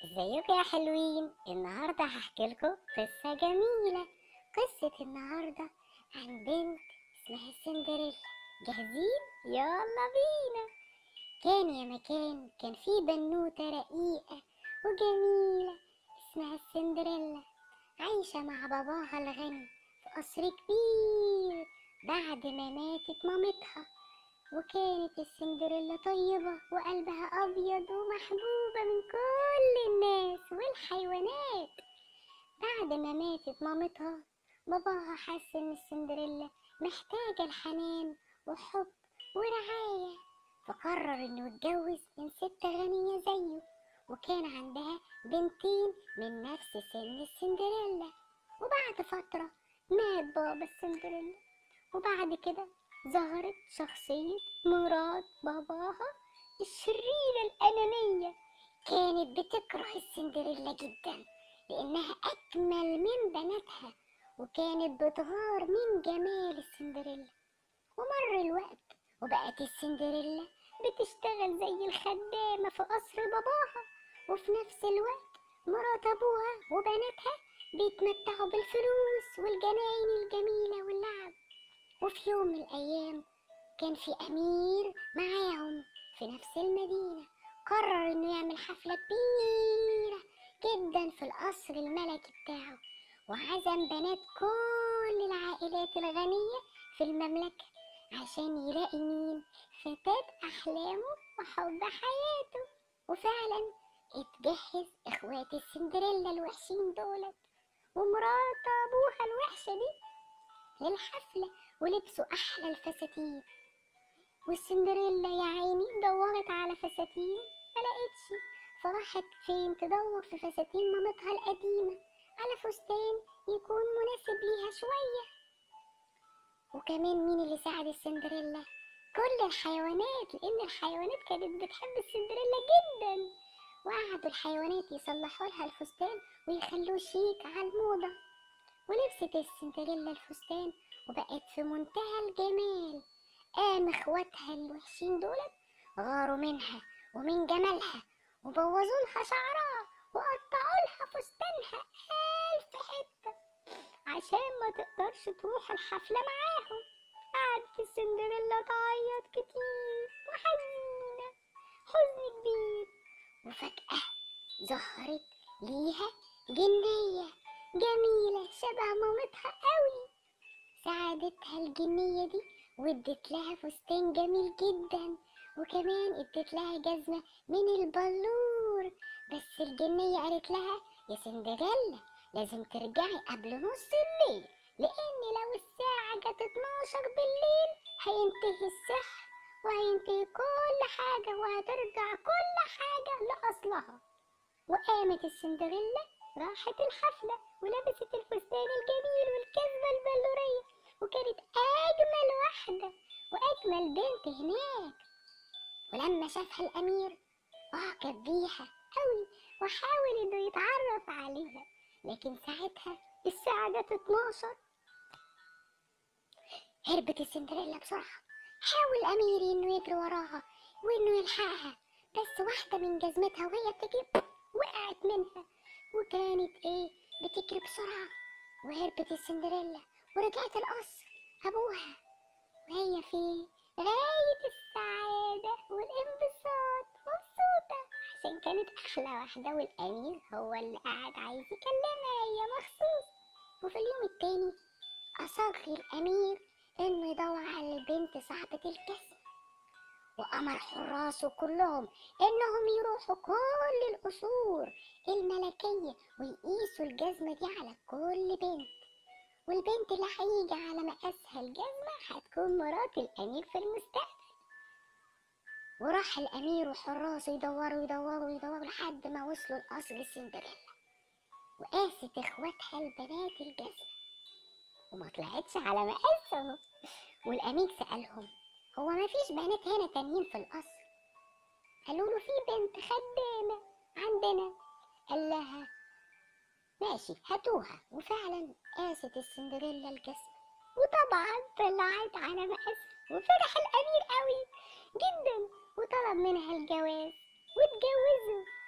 ازيكم يا حلوين النهاردة هحكي لكم قصة جميلة قصة النهاردة عن بنت اسمها سندريلا جاهزين يلا بينا كان يا مكان كان في بنوتة رقيقة وجميلة اسمها السندريلا عايشة مع باباها الغني في قصر كبير بعد ما ماتت مامتها وكانت السندريلا طيبة وقلبها أبيض ومحبوبة من كل الناس والحيوانات بعد ما ماتت مامتها باباها حس إن السندريلا محتاجة الحنان وحب ورعاية فقرر إنه يتجوز من ست غنية زيه وكان عندها بنتين من نفس سن السندريلا وبعد فترة مات بابا السندريلا وبعد كده ظهرت شخصية مرات باباها الشريرة الأنانية كانت بتكره السندريلا جدا لأنها أجمل من بناتها وكانت بتغار من جمال السندريلا ومر الوقت وبقت السندريلا بتشتغل زي الخدامة في قصر باباها وفي نفس الوقت مرات أبوها وبناتها بيتمتعوا بالفلوس والجناين الجميلة واللعب وفي يوم من الأيام كان في أمير معاهم في نفس المدينة قرر إنه يعمل حفلة كبيرة جدا في القصر الملكي بتاعه وعزم بنات كل العائلات الغنية في المملكة عشان يلاقي مين فتاة أحلامه وحب حياته وفعلا اتجهز إخوات السندريلا الوحشين دولت ومرات أبوها الوحشة دي للحفلة ولبسوا أحلى الفساتين والسندريلا يا عيني دورت على فساتين ملقتش فراحت فين تدور في فساتين مامتها القديمة على فستان يكون مناسب ليها شوية وكمان مين اللي ساعد السندريلا كل الحيوانات لأن الحيوانات كانت بتحب السندريلا جدا وقعدوا الحيوانات يصلحوا لها الفستان ويخلوه شيك على الموضة ولبست السندريلا الفستان وبقت في منتهى الجمال قام اخواتها الوحشين دولت غاروا منها ومن جمالها وبوظوا لها شعرها وقطعوا لها فستانها ألف حتة عشان ما تقدرش تروح الحفلة معاهم قعدت السندريلا تعيط كتير وحزينة حزن كبير وفجأة ظهرت ليها جنية جميلة شبه مامتها قوي ساعدتها الجنية دي وادت لها فستان جميل جدا وكمان ادت لها جزمة من البلور بس الجنية قالت لها يا سندريلا لازم ترجعي قبل نص الليل لأن لو الساعة جت 12 بالليل هينتهي السحر وهينتهي كل حاجة وهترجع كل حاجة لأصلها وقامت السندريلا راحت الحفلة ولبست الفستان الجميل والكذبة البلورية وكانت أجمل واحدة وأجمل بنت هناك ولما شافها الأمير أعجب بيها أوي وحاول إنه يتعرف عليها لكن ساعتها الساعة جت 12 هربت السندريلا بسرعة حاول أمير إنه يجري وراها وإنه يلحقها بس واحدة من جزمتها وهي بتجري وقعت منها وكانت إيه بتجري بسرعة وهربت السندريلا ورجعت القصر أبوها وهي في غاية السعادة والانبساط مبسوطة عشان كانت أحلى واحدة والأمير هو اللي قاعد عايز يكلمها هي مخصوص وفي اليوم التاني أصر الأمير إنه يدور على البنت صاحبة الجسم وأمر حراسه كلهم إنهم يروحوا كل القصور الملكية ويقيسوا الجزمة دي على كل بنت والبنت اللي هيجي على مقاسها الجزمة هتكون مرات الأمير في المستقبل وراح الأمير وحراسه يدوروا يدوروا يدوروا لحد ما وصلوا لقصر سندريلا وقاست إخواتها البنات الجزمة وما طلعتش على مقاسهم والأمير سألهم هو ما فيش بنات هنا تانيين في القصر قالوا له في بنت خدامة عندنا قال لها ماشي هاتوها وفعلا قاست السندريلا الجسم وطبعا طلعت على مقاسها وفرح الأمير قوي جدا وطلب منها الجواز واتجوزوا